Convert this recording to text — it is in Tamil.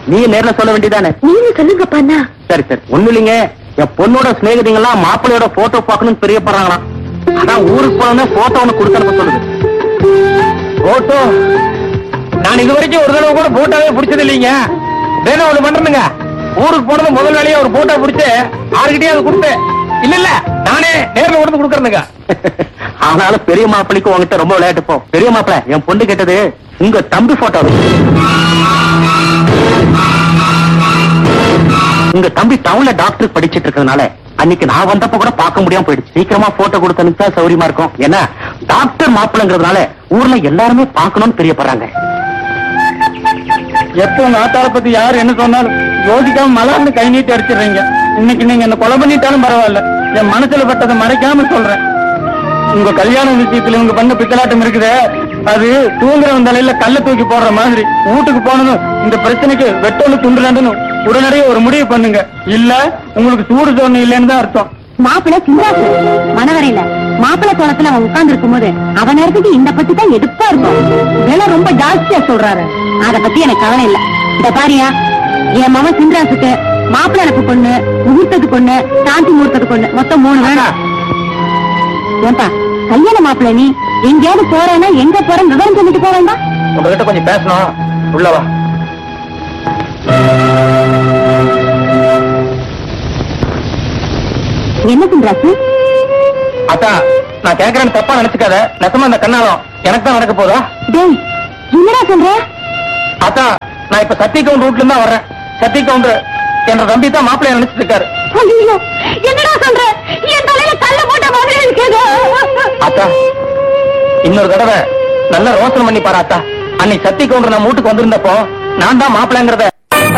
நீ நேர்ல சொல்ல வேண்டியதானே நீங்க சொல்லுங்கப்பா அண்ணா சரி சரி ஒண்ணு இல்லைங்க என் பொண்ணோட சிநேகிதிங்க எல்லாம் மாப்பிள்ளையோட போட்டோ பார்க்கணும்னு பிரியப்படுறாங்களாம் அதான் ஊருக்கு போனோம்னா போட்டோ ஒண்ணு கொடுத்து அனுப்ப சொல்லுது போட்டோ நான் இது வரைக்கும் ஒரு தடவை கூட போட்டோவே பிடிச்சது இல்லைங்க வேணும் ஒண்ணு பண்றேனுங்க ஊருக்கு போனது முதல் வேலையா ஒரு போட்டோ பிடிச்சு யாருக்கிட்டே அதை கொடுத்து இல்ல இல்ல நானே நேர்ல கொண்டு கொடுக்கறேனுங்க ஆனாலும் பெரிய மாப்பிள்ளைக்கு உங்ககிட்ட ரொம்ப விளையாட்டு போ பெரிய மாப்பிள்ளை என் பொண்ணு கேட்டது உங்க தம்பி போட்டோ உங்க தம்பி டவுன்ல டாக்டர் படிச்சிட்டு இருக்கறதுனால அன்னைக்கு நான் வந்தப்ப கூட பார்க்க முடியாம போயிடுச்சு சீக்கிரமா போட்டோ கொடுத்து அனுப்பிச்சா சௌரியமா இருக்கும் ஏன்னா டாக்டர் மாப்பிள்ளைங்கிறதுனால ஊர்ல எல்லாருமே பார்க்கணும்னு பிரியப்படுறாங்க எப்ப உங்க ஆத்தார பத்தி யாரு என்ன சொன்னாலும் யோசிக்காம மலர்ந்து கை நீட்டி அடிச்சிடுறீங்க இன்னைக்கு நீங்க என்ன கொலை பண்ணிட்டாலும் பரவாயில்ல என் மனசுல பட்டதை மறைக்காம சொல்றேன் உங்க கல்யாண விஷயத்துல இவங்க பண்ண பித்தலாட்டம் இருக்குதே அது தூங்குறவன் தலையில கல்ல தூக்கி போடுற மாதிரி வீட்டுக்கு போனதும் இந்த பிரச்சனைக்கு வெட்டோடு துண்டு நண்டுன்னு உடனடியே ஒரு முடிவு பண்ணுங்க இல்ல உங்களுக்கு சூடு தோணு இல்லைன்னு தான் அர்த்தம் மாப்பிள்ள சிந்தாசு மனவரையில மாப்பிள்ள தோளத்துல அவன் உட்கார்ந்து இருக்கும் போது அவன் நேரத்துக்கு இந்த பத்தி தான் எடுப்பா இருக்கும் விலை ரொம்ப ஜாஸ்தியா சொல்றாரு அத பத்தி எனக்கு கவலை இல்ல இந்த பாரியா என் மகன் சிந்தராசுக்கு மாப்பிள்ள எனக்கு பொண்ணு முகூர்த்தத்துக்கு பொண்ணு சாந்தி முகூர்த்தத்துக்கு பொண்ணு மொத்தம் மூணு வேணும் ஏன்பா கல்யாண மாப்பிள்ள நீ எங்கேயாவது போறேன்னா எங்க போறேன்னு விவரம் சொல்லிட்டு போக வேண்டாம் உங்ககிட்ட கொஞ்சம் பேசணும் உள்ளவா என்ன சிந்தராசு அத்தா நான் கேக்குறேன்னு தப்பா நினைச்சுக்காத நெசமா இந்த கண்ணாலம் எனக்கு தான் நடக்க போதா டேய் என்னடா சொல்ற அத்தா நான் இப்ப சத்தி கவுண்ட் ரூட்ல இருந்து தான் வர்றேன் சத்தி கவுண்ட் என்ற தம்பி தான் மாப்பிள்ளைய நினைச்சிட்டு இருக்காரு ஐயோ என்னடா சொல்ற என் தலையில கல்ல போட்ட மாதிரி இருக்குது அத்தா இன்னொரு தடவை நல்லா ரோசனை பண்ணி பாரு அத்தா அன்னைக்கு சத்தி கவுண்டர் நம்ம வீட்டுக்கு வந்திருந்தப்போ நான் தான் மாப்பிள்ளைங்கிறத